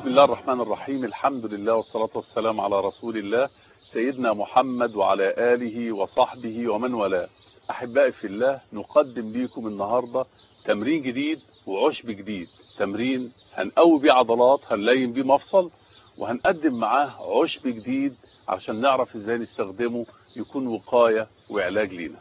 الله الرحمن الرحيم الحمد لله والصلاة والسلام على رسول الله سيدنا محمد وعلى آله وصحبه ومن والاه أحبائي في الله نقدم لكم النهاردة تمرين جديد وعشب جديد تمرين هنقوي بيه عضلات هنلين بيه مفصل وهنقدم معاه عشب جديد عشان نعرف ازاي نستخدمه يكون وقاية وعلاج لينا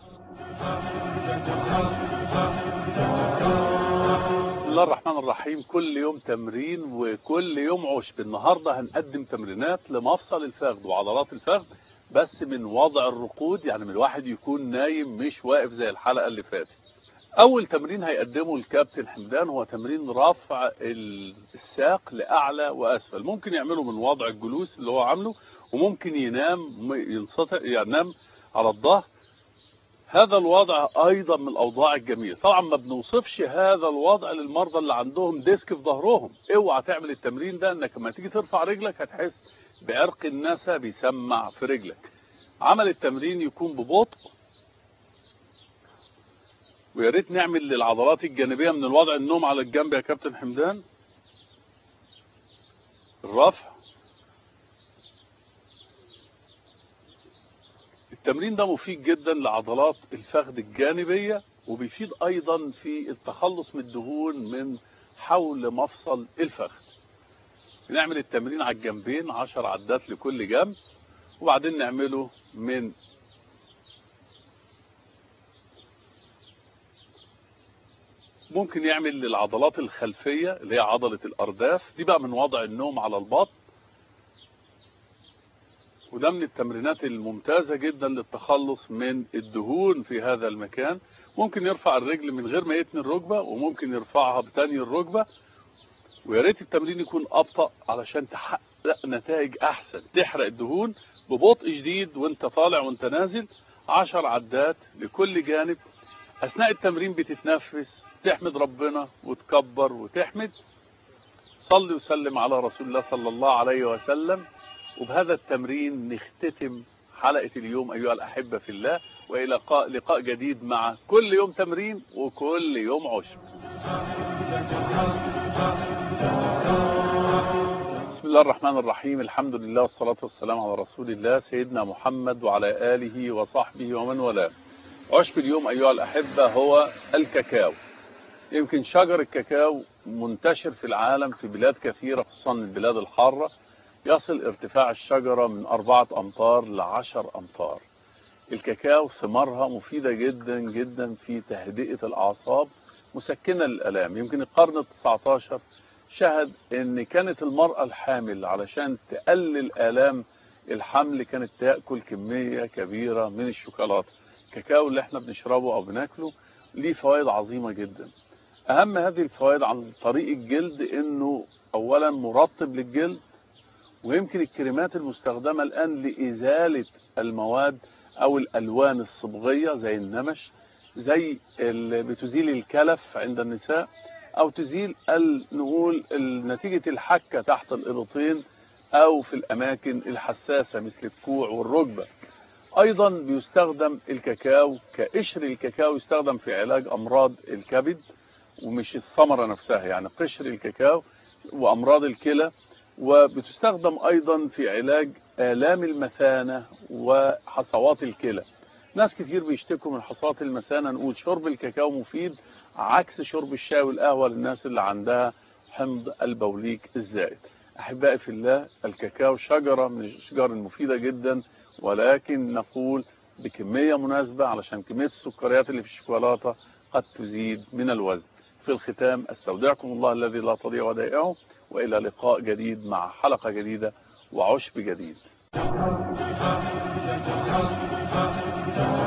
بسم الله الرحمن الرحيم كل يوم تمرين وكل يوم عشب النهاردة هنقدم تمرينات لمفصل الفخذ وعضلات الفخذ بس من وضع الرقود يعني من الواحد يكون نايم مش واقف زي الحلقة اللي فاتت اول تمرين هيقدمه الكابتن حمدان هو تمرين رفع الساق لاعلى واسفل ممكن يعمله من وضع الجلوس اللي هو عامله وممكن ينام ينسطح ينام على الظهر هذا الوضع ايضا من الاوضاع الجميله طبعا ما بنوصفش هذا الوضع للمرضى اللي عندهم ديسك في ظهرهم اوعى تعمل التمرين ده انك لما تيجي ترفع رجلك هتحس بعرق النسا بيسمع في رجلك عمل التمرين يكون ببطء ويا ريت نعمل للعضلات الجانبيه من الوضع النوم على الجنب يا كابتن حمدان الرفع التمرين ده مفيد جدا لعضلات الفخذ الجانبيه وبيفيد ايضا في التخلص من الدهون من حول مفصل الفخذ بنعمل التمرين على الجنبين 10 عدات لكل جنب وبعدين نعمله من ممكن يعمل للعضلات الخلفية اللي هي عضلة الأرداف دي بقى من وضع النوم على البطن وده من التمرينات الممتازة جدا للتخلص من الدهون في هذا المكان ممكن يرفع الرجل من غير ما يتني الركبة وممكن يرفعها بتاني الركبة ويا ريت التمرين يكون أبطأ علشان تحقق نتائج أحسن تحرق الدهون ببطء شديد وانت طالع وانت نازل عشر عدات لكل جانب أثناء التمرين بتتنفس تحمد ربنا وتكبر وتحمد صلي وسلم على رسول الله صلى الله عليه وسلم وبهذا التمرين نختتم حلقة اليوم أيها الأحبة في الله وإلى لقاء, لقاء جديد مع كل يوم تمرين وكل يوم عشب بسم الله الرحمن الرحيم الحمد لله والصلاة والسلام على رسول الله سيدنا محمد وعلى آله وصحبه ومن والاه عشب اليوم أيها الأحبة هو الكاكاو يمكن شجر الكاكاو منتشر في العالم في بلاد كثيرة خصوصا البلاد الحارة يصل ارتفاع الشجرة من أربعة أمتار لعشر أمتار الكاكاو ثمارها مفيدة جدا جدا في تهدئة الأعصاب مسكنة للألام يمكن القرن التسعة عشر شهد ان كانت المرأة الحامل علشان تقلل آلام الحمل كانت تأكل كمية كبيرة من الشوكولاتة الكاكاو اللي احنا بنشربه او بناكله ليه فوائد عظيمة جدا اهم هذه الفوائد عن طريق الجلد انه اولا مرطب للجلد ويمكن الكريمات المستخدمة الان لازالة المواد او الالوان الصبغية زي النمش زي اللي بتزيل الكلف عند النساء او تزيل نقول نتيجة الحكة تحت الابطين او في الاماكن الحساسة مثل الكوع والركبة ايضا بيستخدم الكاكاو كقشر الكاكاو يستخدم في علاج امراض الكبد ومش الثمره نفسها يعني قشر الكاكاو وامراض الكلى وبتستخدم ايضا في علاج الام المثانه وحصوات الكلى ناس كتير بيشتكوا من حصوات المثانه نقول شرب الكاكاو مفيد عكس شرب الشاي والقهوه للناس اللي عندها حمض البوليك الزائد احبائي في الله الكاكاو شجره من الاشجار المفيده جدا ولكن نقول بكمية مناسبة علشان كمية السكريات اللي في الشوكولاتة قد تزيد من الوزن في الختام استودعكم الله الذي لا تضيع ودائعه وإلى لقاء جديد مع حلقة جديدة وعشب جديد